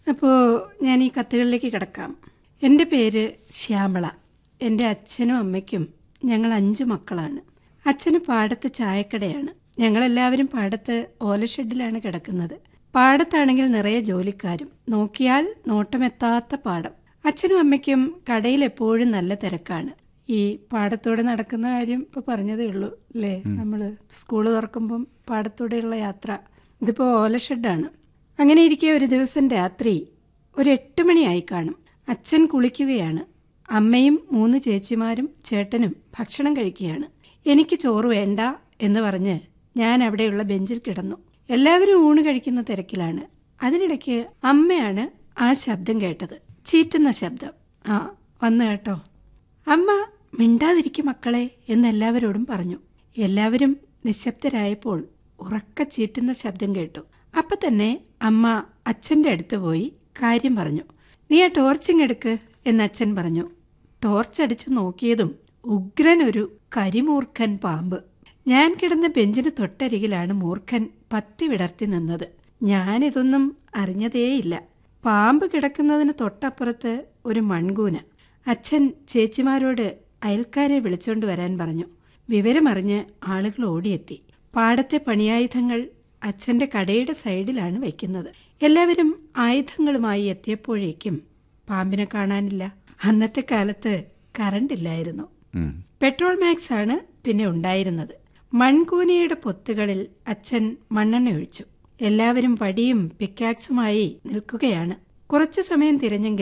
അപ്പോൾ ഞാൻ ഈ കത്തുകളിലേക്ക് കിടക്കാം എൻ്റെ പേര് ശ്യാമള എൻ്റെ അച്ഛനും അമ്മയ്ക്കും ഞങ്ങൾ അഞ്ച് മക്കളാണ് അച്ഛന് പാടത്ത് ചായക്കടയാണ് ഞങ്ങളെല്ലാവരും പാടത്ത് ഓലഷെഡിലാണ് കിടക്കുന്നത് പാടത്താണെങ്കിൽ നിറയെ ജോലിക്കാരും നോക്കിയാൽ നോട്ടമെത്താത്ത പാടം അച്ഛനും അമ്മയ്ക്കും കടയിൽ എപ്പോഴും നല്ല തിരക്കാണ് ഈ പാടത്തൂടെ നടക്കുന്ന കാര്യം ഇപ്പൊ പറഞ്ഞതേ ഉള്ളൂ അല്ലേ നമ്മള് സ്കൂള് തുറക്കുമ്പം പാടത്തൂടെയുള്ള യാത്ര ഇതിപ്പോ ഓലഷെഡാണ് അങ്ങനെ ഇരിക്കെ ഒരു ദിവസം രാത്രി ഒരു എട്ട് മണിയായി കാണും അച്ഛൻ കുളിക്കുകയാണ് അമ്മയും മൂന്ന് ചേച്ചിമാരും ചേട്ടനും ഭക്ഷണം കഴിക്കുകയാണ് എനിക്ക് ചോറ് വേണ്ട എന്ന് പറഞ്ഞ് ഞാൻ അവിടെയുള്ള ബെഞ്ചിൽ കിടന്നു എല്ലാവരും ഊണ് കഴിക്കുന്ന തിരക്കിലാണ് അതിനിടയ്ക്ക് അമ്മയാണ് ആ ശബ്ദം കേട്ടത് ചീറ്റുന്ന ശബ്ദം ആ വന്നു കേട്ടോ അമ്മ മിണ്ടാതിരിക്കും മക്കളെ എന്ന് എല്ലാവരോടും പറഞ്ഞു എല്ലാവരും നിശബ്ദരായപ്പോൾ ഉറക്ക ചീറ്റുന്ന ശബ്ദം കേട്ടു അപ്പൊ തന്നെ അമ്മ അച്ഛന്റെ അടുത്ത് പോയി കാര്യം പറഞ്ഞു നീ ആ ടോർച്ചിങ് എടുക്ക് എന്ന് അച്ഛൻ പറഞ്ഞു ടോർച്ച് അടിച്ചു നോക്കിയതും ഉഗ്രൻ ഒരു കരിമൂർഖൻ പാമ്പ് ഞാൻ കിടന്ന ബെഞ്ചിന് തൊട്ടരികിലാണ് മൂർഖൻ പത്തി വിടർത്തി നിന്നത് ഞാനിതൊന്നും അറിഞ്ഞതേയില്ല പാമ്പ് കിടക്കുന്നതിന് തൊട്ടപ്പുറത്ത് ഒരു മൺകൂന അച്ഛൻ ചേച്ചിമാരോട് അയൽക്കാരെ വിളിച്ചോണ്ട് വരാൻ പറഞ്ഞു വിവരമറിഞ്ഞ് ആളുകൾ ഓടിയെത്തി പാടത്തെ പണിയായുധങ്ങൾ അച്ഛന്റെ കടയുടെ സൈഡിലാണ് വയ്ക്കുന്നത് എല്ലാവരും ആയുധങ്ങളുമായി എത്തിയപ്പോഴേക്കും പാമ്പിനെ കാണാനില്ല അന്നത്തെ കാലത്ത് കറണ്ട് ഇല്ലായിരുന്നു ഉം. പെട്രോൾ മാക്സ് ആണ് പിന്നെ ഉണ്ടായിരുന്നത് മൺകൂനയുടെ പൊത്തുകളിൽ അച്ഛൻ മണ്ണെണ്ണ ഒഴിച്ചു എല്ലാവരും വടിയും പിക്കാക്സുമായി നിൽക്കുകയാണ് കുറച്ചു സമയം തിരഞ്ഞെങ്കിൽ